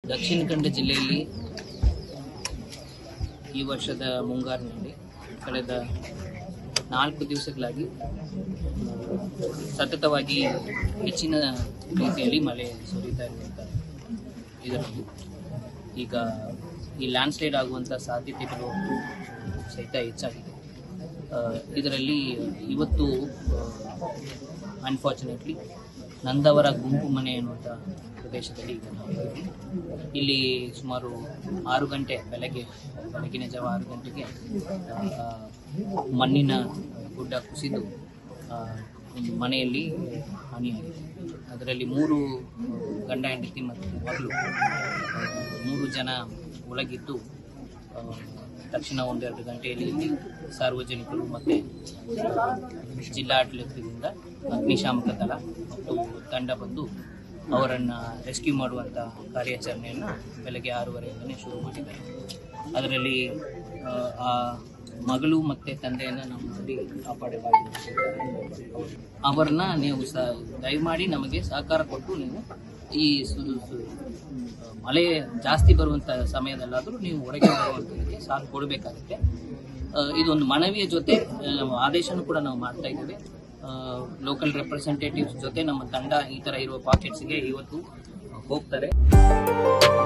ದಕ್ಷಿಣ ಕನ್ನಡ ಜಿಲ್ಲೆಯಲ್ಲಿ ಈ ವರ್ಷದ ಮುಂಗಾರಿನಲ್ಲಿ ಕಳೆದ ನಾಲ್ಕು ದಿವಸಗಳಾಗಿ ಸತತವಾಗಿ ಹೆಚ್ಚಿನ ರೀತಿಯಲ್ಲಿ ಮಳೆ ಸುರಿತಾ ಇರುವಂಥ ಇದರಲ್ಲಿ ಈಗ ಈ ಲ್ಯಾಂಡ್ಸ್ಲೈಡ್ ಆಗುವಂಥ ಸಾಧ್ಯತೆಗಳು ಸಹಿತ ಹೆಚ್ಚಾಗಿದೆ ಆ, ಇದರಲ್ಲಿ ಇವತ್ತು ಅನ್ಫಾರ್ಚುನೇಟ್ಲಿ ನಂದವರ ಗುಂಪು ಮನೆ ಅನ್ನುವಂಥ ಪ್ರದೇಶದಲ್ಲಿ ಈಗ ನಾವು ಇದ್ದೀವಿ. ಇಲ್ಲಿ ಸುಮಾರು ಆರು ಗಂಟೆ ಬೆಳಗ್ಗೆ ಬೆಳಗಿನ ಜಾವ ಆರು ಗಂಟೆಗೆ ಆ, ಮಣ್ಣಿನ ಗುಡ್ಡ ಕುಸಿದು ಆ, ಒಂದು ಮನೆಯಲ್ಲಿ ಹಾನಿಯಾಗಿದೆ ಅದರಲ್ಲಿ ಮೂರು ಗಂಡ ಹೆಂಡತಿ ಮತ್ತು ಮಗಳು ಆ, ಮೂರು ಜನ ಒಳಗಿದ್ದು ಆ, ತಕ್ಷಣ ಒಂದೆರಡು ಗಂಟೆಯಲ್ಲಿ ಇಲ್ಲಿ ಸಾರ್ವಜನಿಕರು ಮತ್ತು ಜಿಲ್ಲಾಡಳಿತದಿಂದ ಅಗ್ನಿಶಾಮಕ ದಳ ಮತ್ತು ತಂಡ ಬಂದು ಅವರನ್ನು ರೆಸ್ಕ್ಯೂ ಮಾಡುವಂಥ ಕಾರ್ಯಾಚರಣೆಯನ್ನು ಬೆಳಗ್ಗೆ ಆರೂವರೆಯಿಂದಲೇ ಶುರು ಮಾಡಿದ್ದಾರೆ ಅದರಲ್ಲಿ ಆ, ಆ ಮಗಳು ಮತ್ತು ತಂದೆಯನ್ನು ನಮ್ಮಲ್ಲಿ ಕಾಪಾಡಲಾಗಿದೆ ಅವರನ್ನ ನೀವು ಸ ದಯಮಾಡಿ ನಮಗೆ ಸಹಕಾರ ಕೊಟ್ಟು ನೀವು ಈ ಸು ಸು- ಮಳೆ ಜಾಸ್ತಿ ಬರುವಂಥ ಸಮಯದಲ್ಲಾದರೂ ನೀವು ಹೊರಗೆ ಬರುವಂಥದ್ದಕ್ಕೆ ಸಾಥ್ ಕೊಡಬೇಕಾಗುತ್ತೆ ಆ, ಇದೊಂದು ಮನವಿಯ ಜೊತೆ ಆ, ನಾವು ಆದೇಶನೂ ಕೂಡ ನಾವು ಮಾಡ್ತಾ ಇದ್ದೇವೆ ಲೋಕಲ್ ರೆಪ್ರೆಸೆಂಟೇಟಿವ್ಸ್ ಜೊತೆ ನಮ್ಮ ತಂಡ ಈ ಥರ ಇರುವ ಪಾಕೆಟ್ಸ್ಗೆ ಇವತ್ತು ಹೋಗ್ತಾರೆ